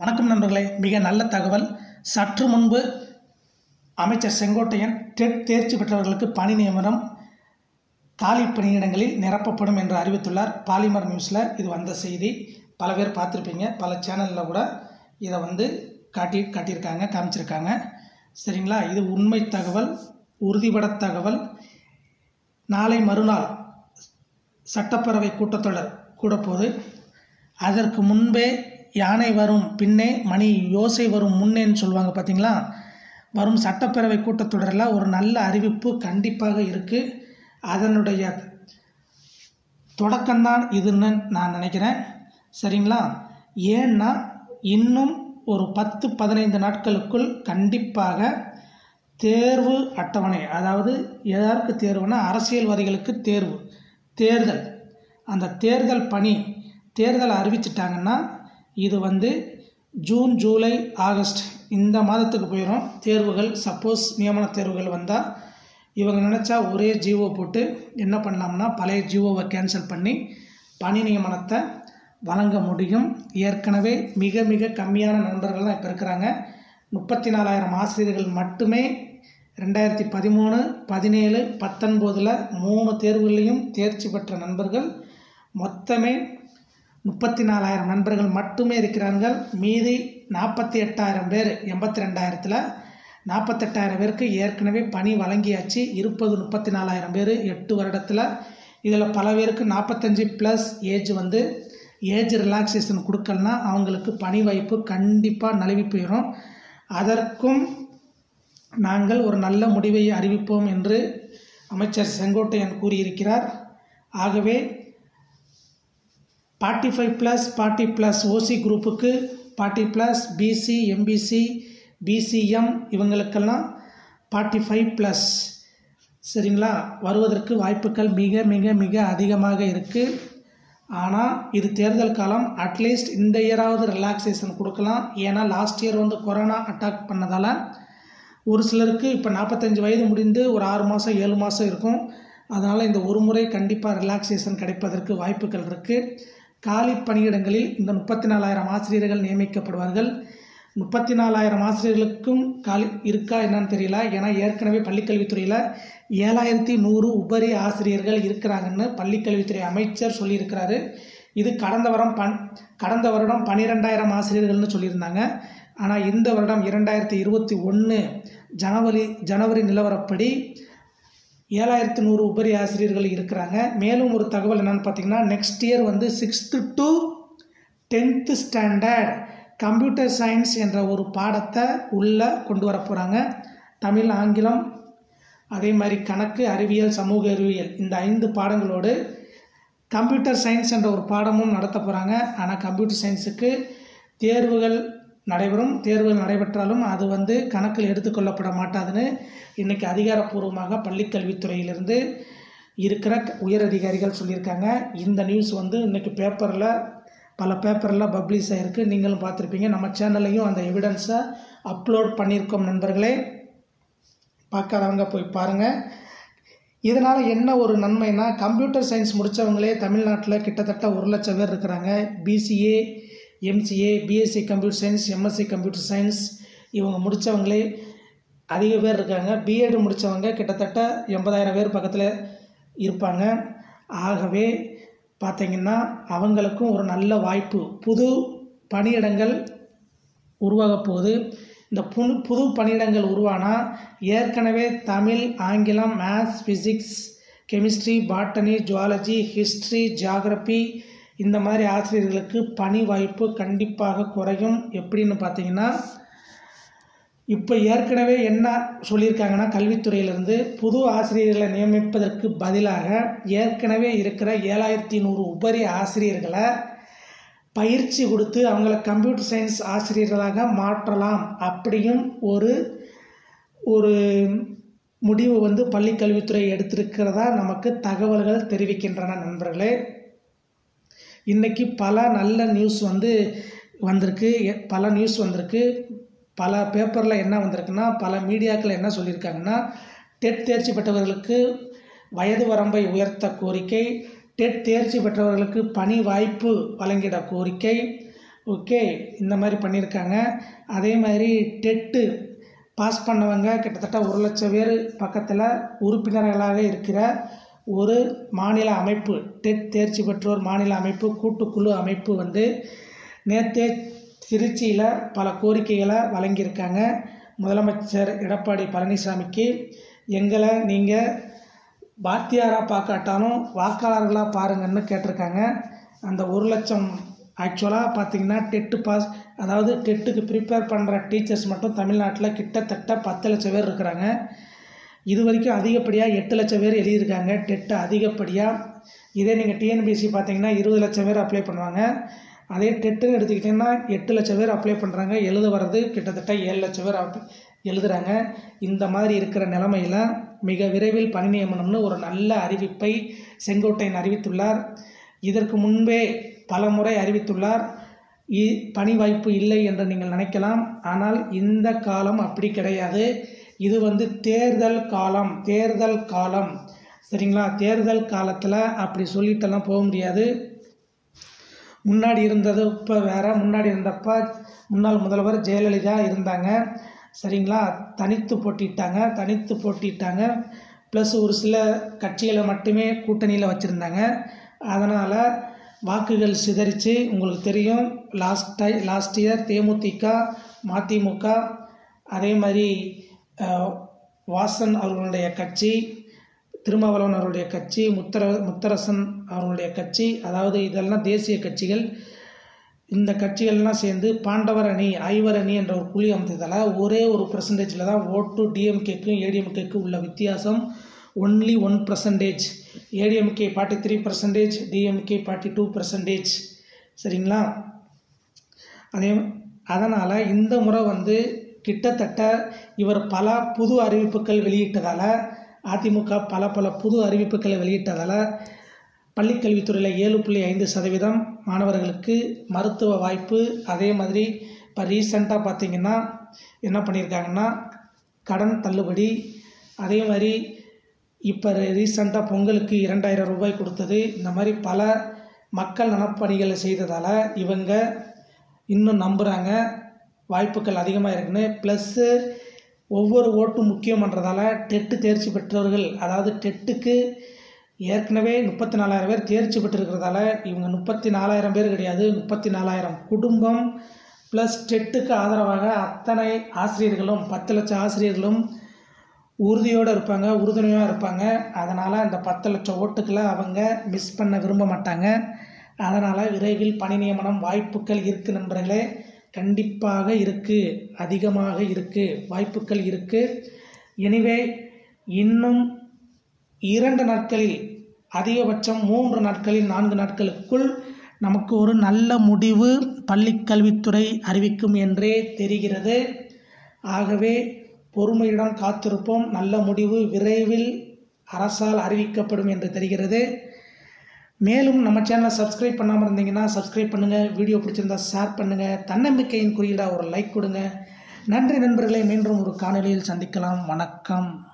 வணக்கம் நண்பர்களே மிக நல்ல தகவல் சற்று முன்பு அமைச்சர் செங்கோட்டையன் டெட் தேர்ச்சி பெற்றவர்களுக்கு பணி நியமனம் காலி பணியிடங்களில் நிரப்பப்படும் என்று அறிவித்துள்ளார் பாலிமர் நியூஸில் இது வந்த செய்தி பல பேர் பார்த்துருப்பீங்க பல சேனலில் கூட இதை வந்து காட்டி காட்டியிருக்காங்க காமிச்சிருக்காங்க சரிங்களா இது உண்மை தகவல் உறுதிபட தகவல் நாளை மறுநாள் சட்டப்பேரவை கூட்டத்தொடர் கூடப்போது அதற்கு முன்பே யானை வரும் பின்னே மணி யோசை வரும் முன்னேன்னு சொல்லுவாங்க பார்த்தீங்களா வரும் சட்டப்பேரவை கூட்டத்தொடரில் ஒரு நல்ல அறிவிப்பு கண்டிப்பாக இருக்குது அதனுடைய தொடக்கம்தான் இதுன்னு நான் நினைக்கிறேன் சரிங்களா ஏன்னா இன்னும் ஒரு பத்து பதினைந்து நாட்களுக்குள் கண்டிப்பாக தேர்வு அட்டவணை அதாவது யாருக்கு தேர்வுனா அரசியல்வாதிகளுக்கு தேர்வு தேர்தல் அந்த தேர்தல் பணி தேர்தல் அறிவிச்சிட்டாங்கன்னா இது வந்து ஜூன் ஜூலை ஆகஸ்ட் இந்த மாதத்துக்கு போயிடும் தேர்வுகள் சப்போஸ் நியமன தேர்வுகள் வந்தால் இவங்க நினச்சா ஒரே ஜிஓ போட்டு என்ன பண்ணலாம்னா பழைய ஜிஓவை கேன்சல் பண்ணி பணி நியமனத்தை வழங்க முடியும் ஏற்கனவே மிக மிக கம்மியான நண்பர்கள் தான் இப்போ இருக்கிறாங்க முப்பத்தி நாலாயிரம் ஆசிரியர்கள் மட்டுமே ரெண்டாயிரத்தி பதிமூணு பதினேழு பத்தொன்பதில் மூணு தேர்வுகளையும் தேர்ச்சி பெற்ற நண்பர்கள் மொத்தமே முப்பத்தி நாலாயிரம் நண்பர்கள் மட்டுமே இருக்கிறார்கள் மீதி நாற்பத்தி எட்டாயிரம் பேர் எண்பத்தி ரெண்டாயிரத்தில் நாற்பத்தெட்டாயிரம் பேருக்கு ஏற்கனவே பணி வழங்கியாச்சு இருப்பது முப்பத்தி நாலாயிரம் பேர் எட்டு வருடத்தில் இதில் பல பேருக்கு நாற்பத்தஞ்சு ப்ளஸ் ஏஜ் வந்து ஏஜ் ரிலாக்ஸேஷன் கொடுக்கலனா அவங்களுக்கு பணி வாய்ப்பு கண்டிப்பாக நழுவி போயிடும் அதற்கும் நாங்கள் ஒரு நல்ல முடிவை அறிவிப்போம் என்று அமைச்சர் செங்கோட்டையன் கூறியிருக்கிறார் ஆகவே forty five plus forty plus OC குரூப்புக்கு forty plus BC MBC BCM இவங்களுக்கெல்லாம் ஃபார்ட்டி ஃபைவ் ப்ளஸ் சரிங்களா வருவதற்கு வாய்ப்புகள் மிக மிக மிக அதிகமாக இருக்குது ஆனால் இது தேர்தல் காலம் அட்லீஸ்ட் இந்த இயராவது ரிலாக்ஸேஷன் கொடுக்கலாம் ஏன்னா லாஸ்ட் இயர் வந்து கொரோனா அட்டாக் பண்ணதால் ஒரு சிலருக்கு இப்போ நாற்பத்தஞ்சு வயது முடிந்து ஒரு ஆறு மாதம் ஏழு மாதம் இருக்கும் அதனால் இந்த ஒரு முறை கண்டிப்பாக ரிலாக்ஸேஷன் கிடைப்பதற்கு வாய்ப்புகள் இருக்குது காலி பணியிடங்களில் இந்த முப்பத்தி நாலாயிரம் ஆசிரியர்கள் நியமிக்கப்படுவார்கள் முப்பத்தி நாலாயிரம் ஆசிரியர்களுக்கும் காலி இருக்கா என்னன்னு தெரியல ஏன்னா ஏற்கனவே பள்ளிக்கல்வித்துறையில் ஏழாயிரத்தி நூறு உபரி ஆசிரியர்கள் இருக்கிறாங்கன்னு பள்ளிக்கல்வித்துறை அமைச்சர் சொல்லியிருக்கிறாரு இது கடந்த வாரம் பன் கடந்த வருடம் பன்னிரெண்டாயிரம் ஆசிரியர்கள்னு சொல்லியிருந்தாங்க ஆனால் இந்த வருடம் இரண்டாயிரத்தி இருபத்தி ஒன்று ஜனவரி ஜனவரி நிலவரப்படி ஏழாயிரத்து நூறு உபரி ஆசிரியர்கள் இருக்கிறாங்க மேலும் ஒரு தகவல் என்னென்னு பார்த்தீங்கன்னா நெக்ஸ்ட் இயர் வந்து sixth to tenth standard computer science என்ற ஒரு பாடத்தை உள்ளே கொண்டு வர போகிறாங்க தமிழ் ஆங்கிலம் அதே மாதிரி கணக்கு அறிவியல் சமூக அறிவியல் இந்த ஐந்து பாடங்களோடு கம்ப்யூட்டர் சயின்ஸ் என்ற ஒரு பாடமும் நடத்த போகிறாங்க ஆனால் கம்ப்யூட்டர் சயின்ஸுக்கு தேர்வுகள் நடைபெறும் தேர்வுகள் நடைபெற்றாலும் அது வந்து கணக்கில் எடுத்துக்கொள்ளப்பட மாட்டாதுன்னு இன்றைக்கி அதிகாரப்பூர்வமாக பள்ளிக்கல்வித்துறையிலிருந்து இருக்கிற உயர் அதிகாரிகள் சொல்லியிருக்காங்க இந்த நியூஸ் வந்து இன்றைக்கி பேப்பரில் பல பேப்பரில் பப்ளிஷ் ஆகிருக்கு நீங்களும் பார்த்துருப்பீங்க நம்ம சேனல்லையும் அந்த எவிடன்ஸை அப்லோட் பண்ணியிருக்கோம் நண்பர்களே பார்க்காதவங்க போய் பாருங்கள் இதனால் என்ன ஒரு நன்மைனா கம்ப்யூட்டர் சயின்ஸ் முடித்தவங்களே தமிழ்நாட்டில் கிட்டத்தட்ட ஒரு லட்சம் பேர் இருக்கிறாங்க BCA MCA BSc computer science MSc computer science இவங்க முடித்தவங்களே அதிக பேர் இருக்காங்க பிஎட் முடித்தவங்க கிட்டத்தட்ட எண்பதாயிரம் பேர் பக்கத்தில் இருப்பாங்க ஆகவே பார்த்திங்கன்னா அவங்களுக்கும் ஒரு நல்ல வாய்ப்பு புது பணியிடங்கள் உருவாக போகுது இந்த புது புது பணியிடங்கள் உருவானால் ஏற்கனவே தமிழ் ஆங்கிலம் maths physics chemistry botany zoology history geography இந்த மாதிரி ஆசிரியர்களுக்கு பணி வாய்ப்பு கண்டிப்பாக குறையும் எப்படின்னு பார்த்தீங்கன்னா இப்போ ஏற்கனவே என்ன சொல்லியிருக்காங்கன்னா கல்வித்துறையிலிருந்து புது ஆசிரியர்களை நியமிப்பதற்கு பதிலாக ஏற்கனவே இருக்கிற ஏழாயிரத்தி நூறு உபரி ஆசிரியர்களை பயிற்சி கொடுத்து அவங்கள கம்ப்யூட்டர் சயின்ஸ் ஆசிரியர்களாக மாற்றலாம் அப்படியும் ஒரு ஒரு முடிவு வந்து பள்ளிக்கல்வித்துறை எடுத்திருக்கிறதா நமக்கு தகவல்கள் தெரிவிக்கின்றன நண்பர்களே இன்றைக்கி பல நல்ல நியூஸ் வந்து வந்திருக்கு பல நியூஸ் வந்திருக்கு பல பேப்பரில் என்ன வந்திருக்குன்னா பல மீடியாக்கள் என்ன சொல்லியிருக்காங்கன்னா டெட் தேர்ச்சி பெற்றவர்களுக்கு வயது வரம்பை உயர்த்த கோரிக்கை டெட் தேர்ச்சி பெற்றவர்களுக்கு பணி வாய்ப்பு வழங்கிட கோரிக்கை ஓகே இந்த மாதிரி பண்ணியிருக்காங்க அதே மாதிரி டெட்டு பாஸ் பண்ணவங்க கிட்டத்தட்ட ஒரு லட்சம் பேர் பக்கத்தில் உறுப்பினர்களாக இருக்கிற ஒரு மாநில அமைப்பு டெட் தேர்ச்சி பெற்றோர் மாநில அமைப்பு கூட்டுக்குழு அமைப்பு வந்து நேற்றே திருச்சியில் பல கோரிக்கைகளை வழங்கியிருக்காங்க முதலமைச்சர் எடப்பாடி பழனிசாமிக்கு எங்களை நீங்கள் வாத்தியாராக பார்க்காட்டாலும் வாக்காளர்களாக பாருங்கன்னு கேட்டிருக்காங்க அந்த ஒரு லட்சம் ஆக்சுவலாக பார்த்தீங்கன்னா டெட்டு பாஸ் அதாவது டெட்டுக்கு ப்ரிப்பேர் பண்ணுற டீச்சர்ஸ் மட்டும் தமிழ்நாட்டில் கிட்டத்தட்ட பத்து லட்சம் பேர் இருக்கிறாங்க இது வரைக்கும் அதிகப்படியாக எட்டு லட்சம் பேர் எழுதியிருக்காங்க டெட்டு அதிகப்படியாக இதே நீங்கள் டிஎன்பிஎஸ்சி பார்த்தீங்கன்னா இருபது லட்சம் பேர் அப்ளை பண்ணுவாங்க அதே டெட்டுன்னு எடுத்துக்கிட்டிங்கன்னா எட்டு லட்சம் பேர் அப்ளை பண்ணுறாங்க எழுத வர்றது கிட்டத்தட்ட ஏழு லட்சம் பேர் அப் எழுதுகிறாங்க இந்த மாதிரி இருக்கிற நிலமையில் மிக விரைவில் பணி நியமனம்னு ஒரு நல்ல அறிவிப்பை செங்கோட்டையன் அறிவித்துள்ளார் இதற்கு முன்பே பல முறை அறிவித்துள்ளார் இ பணி வாய்ப்பு இல்லை என்று நீங்கள் நினைக்கலாம் ஆனால் இந்த காலம் அப்படி கிடையாது இது வந்து தேர்தல் காலம் தேர்தல் காலம் சரிங்களா தேர்தல் காலத்தில் அப்படி சொல்லிட்டெல்லாம் போக முடியாது முன்னாடி இருந்தது இப்போ வேற முன்னாடி இருந்தப்ப முன்னாள் முதல்வர் ஜெயலலிதா இருந்தாங்க சரிங்களா தனித்து போட்டிட்டாங்க தனித்து போட்டிட்டாங்க ப்ளஸ் ஒரு சில கட்சிகளை மட்டுமே கூட்டணியில் வச்சுருந்தாங்க அதனால் வாக்குகள் சிதறிச்சு உங்களுக்கு தெரியும் லாஸ்ட் டை லாஸ்ட் இயர் தேமுதிக மதிமுக அதே மாதிரி அஹ், வாசன் அவர்களுடைய கட்சி திருமாவளவன் அவருடைய கட்சி முத்தர முத்தரசன் அவர்களுடைய கட்சி அதாவது இதெல்லாம் தேசிய கட்சிகள் இந்த கட்சிகள்லாம் சேர்ந்து பாண்டவர் அணி ஐவர் அணி என்ற ஒரு குழி அமைத்ததால் ஒரே ஒரு பர்சன்டேஜில் தான் ஓட்டு டிஎம்கேக்கும் ஏடிஎம்கேக்கும் உள்ள வித்தியாசம் only one percentage ADMK forty three percentage DMK forty two percentage சரிங்களா அதே அதனால் இந்த முறை வந்து கிட்டத்தட்ட இவர் பல புது அறிவிப்புகள் வெளியிட்டதால் அதிமுக பல பல புது அறிவிப்புகளை வெளியிட்டதால் பள்ளிக்கல்வித்துறையில் ஏழு புள்ளி ஐந்து சதவீதம் மாணவர்களுக்கு மருத்துவ வாய்ப்பு அதே மாதிரி இப்போ ரீசண்டாக பார்த்தீங்கன்னா என்ன பண்ணியிருக்காங்கன்னா கடன் தள்ளுபடி அதே மாதிரி இப்போ ரீசண்டாக பொங்கலுக்கு இரண்டாயிரம் ரூபாய் கொடுத்தது இந்த மாதிரி பல மக்கள் நலப்பணிகளை செய்ததால் இவங்க இன்னும் நம்புகிறாங்க வாய்ப்புகள் அதிகமாக இருக்குன்னு ப்ளஸ்ஸு ஒவ்வொரு ஓட்டும் முக்கியம் பண்ணுறதால டெட்டு தேர்ச்சி பெற்றவர்கள் அதாவது டெட்டுக்கு ஏற்கனவே முப்பத்தி நாலாயிரம் பேர் தேர்ச்சி பெற்றிருக்கிறதால இவங்க முப்பத்தி நாலாயிரம் பேர் கிடையாது முப்பத்தி நாலாயிரம் குடும்பம் ப்ளஸ் டெட்டுக்கு ஆதரவாக அத்தனை ஆசிரியர்களும் பத்து லட்சம் ஆசிரியர்களும் உறுதியோடு இருப்பாங்க உறுதுணையாக இருப்பாங்க அதனால் அந்த பத்து லட்சம் ஓட்டுக்களை அவங்க மிஸ் பண்ண விரும்ப மாட்டாங்க அதனால் விரைவில் பணி நியமனம் வாய்ப்புகள் இருக்குது நண்பர்களே கண்டிப்பாக இருக்குது அதிகமாக இருக்குது வாய்ப்புகள் இருக்குது எனிவே இன்னும் இரண்டு நாட்களில் அதிகபட்சம் மூன்று நாட்களில் நான்கு நாட்களுக்குள் நமக்கு ஒரு நல்ல முடிவு பள்ளிக் கல்வித்துறை அறிவிக்கும் என்றே தெரிகிறது ஆகவே பொறுமையுடன் காத்திருப்போம் நல்ல முடிவு விரைவில் அரசால் அறிவிக்கப்படும் என்று தெரிகிறது மேலும் நம்ம சேனலை சப்ஸ்கிரைப் பண்ணாமல் இருந்தீங்கன்னா சப்ஸ்கிரைப் பண்ணுங்கள் வீடியோ பிடிச்சிருந்தா ஷேர் பண்ணுங்கள் தன்னம்பிக்கையின் குறியீடாக ஒரு லைக் கொடுங்க நன்றி நண்பர்களை மீண்டும் ஒரு காணொளியில் சந்திக்கலாம் வணக்கம்